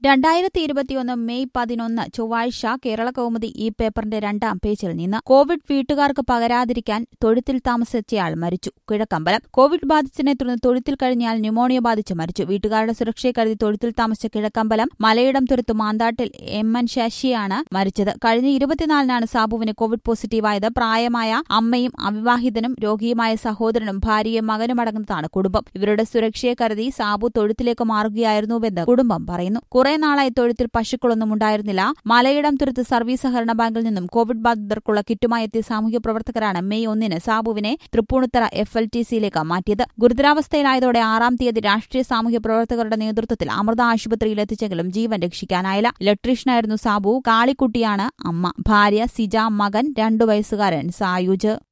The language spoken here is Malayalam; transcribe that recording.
രണ്ടായിരത്തി ഇരുപത്തിയൊന്ന് മെയ് പതിനൊന്ന് ചൊവ്വാഴ്ച കേരള കൗമുദി ഈ പേപ്പറിന്റെ രണ്ടാം പേജിൽ നിന്ന് കോവിഡ് വീട്ടുകാർക്ക് പകരാതിരിക്കാൻ തൊഴുത്തിൽ താമസിച്ചയാൾ മരിച്ചു കിഴക്കമ്പലം കോവിഡ് ബാധിച്ചതിനെ തുടർന്ന് തൊഴുത്തിൽ കഴിഞ്ഞയാൾ ന്യൂമോണിയ ബാധിച്ച് മരിച്ചു വീട്ടുകാരുടെ സുരക്ഷയെ കരുതി തൊഴുത്തിൽ താമസിച്ച Kizhakkambalam Malayidamthuruthu Manthattil M N ശശിയാണ് മരിച്ചത് കഴിഞ്ഞ ഇരുപത്തിനാലിനാണ് സാബുവിന് കോവിഡ് പോസിറ്റീവായത് പ്രായമായ അമ്മയും അവിവാഹിതനും രോഗിയുമായ സഹോദരനും ഭാര്യയും മകനും അടങ്ങുന്നതാണ് കുടുംബം ഇവരുടെ സുരക്ഷയെ കരുതി സാബു തൊഴുത്തിലേക്ക് മാറുകയായിരുന്നുവെന്ന് കുടുംബം പറയുന്നു കുറെ നാളായി തൊഴുത്തിൽ പശുക്കളൊന്നും ഉണ്ടായിരുന്നില്ല മലയിടം തുരുത്ത് സർവീസ് സഹകരണ ബാങ്കിൽ നിന്നും കോവിഡ് ബാധിതർക്കുള്ള കിറ്റുമായി എത്തിയ സാമൂഹ്യ പ്രവർത്തകരാണ് മെയ് ഒന്നിന് സാബുവിനെ തൃപ്പൂണിത്തറ എഫ് എൽ ടി സിയിലേക്ക് മാറ്റിയത് ഗുരുതരാവസ്ഥയിലായതോടെ ആറാം തീയതി രാഷ്ട്രീയ സാമൂഹ്യ പ്രവർത്തകരുടെ നേതൃത്വത്തിൽ അമൃത ആശുപത്രിയിൽ എത്തിച്ചെങ്കിലും ജീവൻ രക്ഷിക്കാനായില്ല ഇലക്ട്രീഷ്യനായിരുന്നു സാബു കാളിക്കുട്ടിയാണ് അമ്മ ഭാര്യ സിജ മകൻ രണ്ടു വയസ്സുകാരൻ സായുജ്